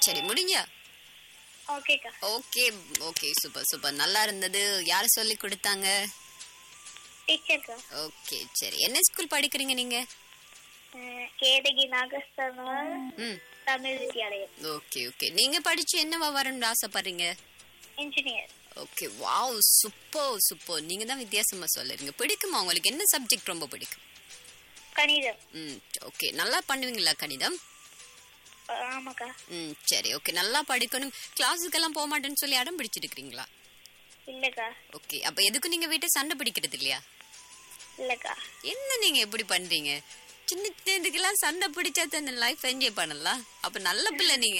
சரி முடிஞ்சா ஓகேக்கா ஓகே ஓகே சூப்பர் சூப்பர் நல்லா இருந்தது யார் சொல்லி கொடுத்தாங்க டீச்சர்க்கா ஓகே சரி என்ன ஸ்கூல் படிக்கிறீங்க நீங்க கேதகி நாகஸ்தவன் ம் தமிழ் வித்யாலயம் ஓகே ஓகே நீங்க படிச்சு என்னவா வரணும்னு ஆசைப்படுறீங்க engineer okay wow super super நீங்க தான் வித்தியாசமா சொல்லுறீங்க பிடிக்குமா உங்களுக்கு என்ன சப்ஜெக்ட் ரொம்ப பிடிக்கும் கணிதம் ம் ஓகே நல்லா பண்ணுவீங்களா கணிதம் அஹ், ஆமாக்கா ம் சரி ஓகே நல்லா படிக்கணும் கிளாஸுக்கெல்லாம் போக மாட்டேன்னு சொல்லி அடம் பிடிச்சிருக்கீங்களா இல்லக்கா ஓகே அப்ப எதுக்கும் நீங்க வீட்டை சண்டை பிடிக்கிறது இல்லையா இல்லக்கா என்ன நீங்க எப்படி பண்றீங்க சின்ன சின்னதுக்கெல்லாம் சண்டை பிடிச்சா தானே லைஃப் என்ஜாய் பண்ணலாம் அப்ப நல்ல பிள்ளை நீங்க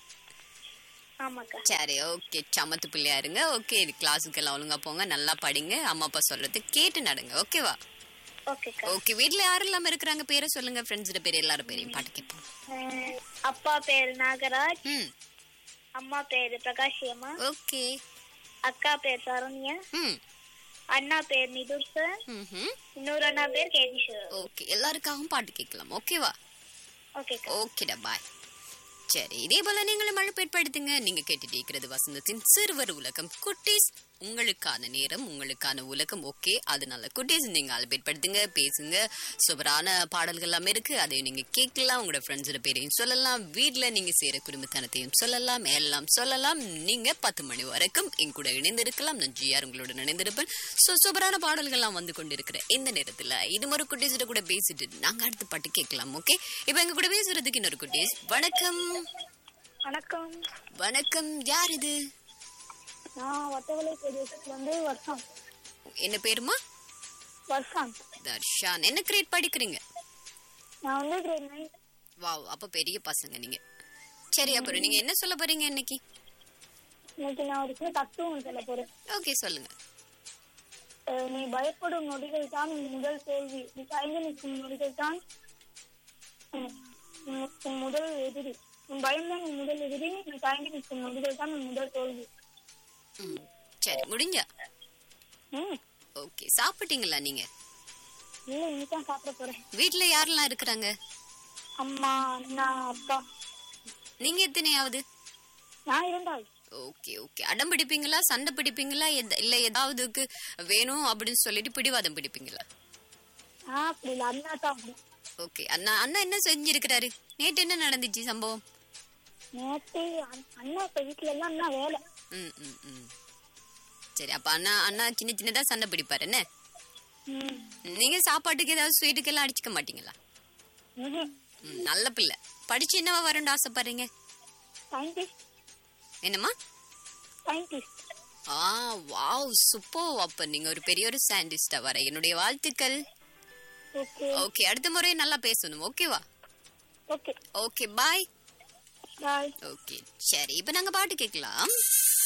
ஆமாக்கா சரி ஓகே சமத்து பிள்ளையா இருங்க ஓகே கிளாஸுக்கெல்லாம் ஒழுங்கா போங்க நல்லா படிங்க அம்மா அப்பா சொல்றது கேட்டு நடங்க ஓகேவா ஓகேக்கா ஓகே வீட்ல யாரும் இல்லாம இருக்கிறாங்க பேரை சொல்லுங்க ஃப்ரெண்ட்ஸோட பேர் எல்லாரும் பேரையும் பாட்டு கேட்போம் அஹ், அப்பா பேரு நாகராஜ் ம் அம்மா பேரு பிரகாஷியம்மா ஓகே அக்கா பேர் சரண்யா ம் அண்ணா பேர் நிதுர் சார் ம்ஹும். இன்னொரு அண்ணா பேர் கேதிஷர் ஓகே எல்லாருக்காகவும் பாட்டு கேட்கலாம் ஓகேவா ஓகேக்கா ஓகேடா பாய் சரி இதே போல நீங்களும் அழைப்பேற்படுத்துங்க நீங்க கேட்டுட்டு இருக்கிறது வசந்தத்தின் சிறுவர் உலகம் குட்டீஸ் உங்களுக்கான நேரம் உங்களுக்கான உலகம் ஓகே அதனால குட்டீஸ் நீங்க அழைப்பேற்படுத்துங்க பேசுங்க சூப்பரான பாடல்கள் எல்லாம் இருக்கு அதையும் நீங்க கேட்கலாம் உங்களோட ஃப்ரெண்ட்ஸோட பேரையும் சொல்லலாம் வீட்ல நீங்க சேர குடும்பத்தனத்தையும் சொல்லலாம் எல்லாம் சொல்லலாம் நீங்க பத்து மணி வரைக்கும் என் கூட இணைந்திருக்கலாம் நான் ஜிஆர் உங்களோட இணைந்திருப்பேன் ஸோ சூப்பரான பாடல்கள்லாம் வந்து கொண்டிருக்கிற இந்த நேரத்துல இது ஒரு குட்டீஸோட கூட பேசிட்டு நாங்க அடுத்த பாட்டு கேட்கலாம் ஓகே இப்போ எங்க கூட பேசுறதுக்கு இன்னொரு குட்டீஸ் வணக்கம் வணக்கம் வணக்கம் யார் இது நான் வட்டவலை பிரதேசத்துல இருந்து வருஷம் என்ன பேருமா வருஷம் தர்ஷான் என்ன கிரேட் படிக்கிறீங்க நான் வந்து கிரேட் நைன் வாவ் அப்ப பெரிய பசங்க நீங்க சரி அப்புறம் நீங்க என்ன சொல்ல போறீங்க இன்னைக்கு இன்னைக்கு நான் ஒரு சின்ன தத்துவம் சொல்ல போறேன் ஓகே சொல்லுங்க அஹ் நீ பயப்படும் நொடிகள் தான் உன் முதல் தோல்வி நீ தயங்கி நிற்கும் நொடிகள் தான் உன் உன் உன் முதல் எதிரி உன் பயம்தான் உன் முதல் எதிரி நீ தயங்கி நிற்கும் நொடிகள் தான் உன் முதல் தோல்வி ம், சரி முடிஞ்சா ம் ஓகே சாப்பிட்டீங்களா நீங்க இல்ல இன்னைக்கு சாப்பிட போறேன் வீட்ல யாரெல்லாம் இருக்கிறாங்க அம்மா அண்ணா அப்பா நீங்க எத்தனையாவது நான் இருந்தால் ஓகே ஓகே அடம் பிடிப்பீங்களா சண்டை பிடிப்பீங்களா எத- இல்ல ஏதாவதுக்கு வேணும் அப்படின்னு சொல்லிட்டு பிடிவாதம் பிடிப்பீங்களா நான் அப்படி இல்ல அண்ணா தான் அப்படி ஓகே அண்ணா அண்ணா என்ன செஞ்சிருக்கிறாரு நேற்று என்ன நடந்துச்சு சம்பவம் நேற்று அண்ண- அண்ணா இப்ப வீட்டுல எல்லாம் அண்ணா வேலை ம் ம் ம் சரி அப்ப அண்ணா அண்ணா சின்ன சின்னதா சண்டை பிடிப்பாரு என்ன ம் நீங்க சாப்பாட்டுக்கு ஏதாவது ஸ்வீட்டுக்கு எல்லாம் அடிச்சுக்க மாட்டீங்களா ம்ஹும். ம், நல்ல பிள்ளை படிச்சு என்னவா வரணும்னு ஆசைப்படுறீங்க சயின்டிஸ்ட் என்னம்மா சயின்டிஸ்ட் ஆ வாவ் சூப்பர் அப்ப நீங்க ஒரு பெரிய ஒரு சயின்டிஸ்டா வர என்னுடைய வாழ்த்துக்கள் ஓகே ஓகே அடுத்த முறை நல்லா பேசணும் ஓகேவா okay okay bye bye okay சரி இப்போ நாங்க பாட்டு கேட்கலாம்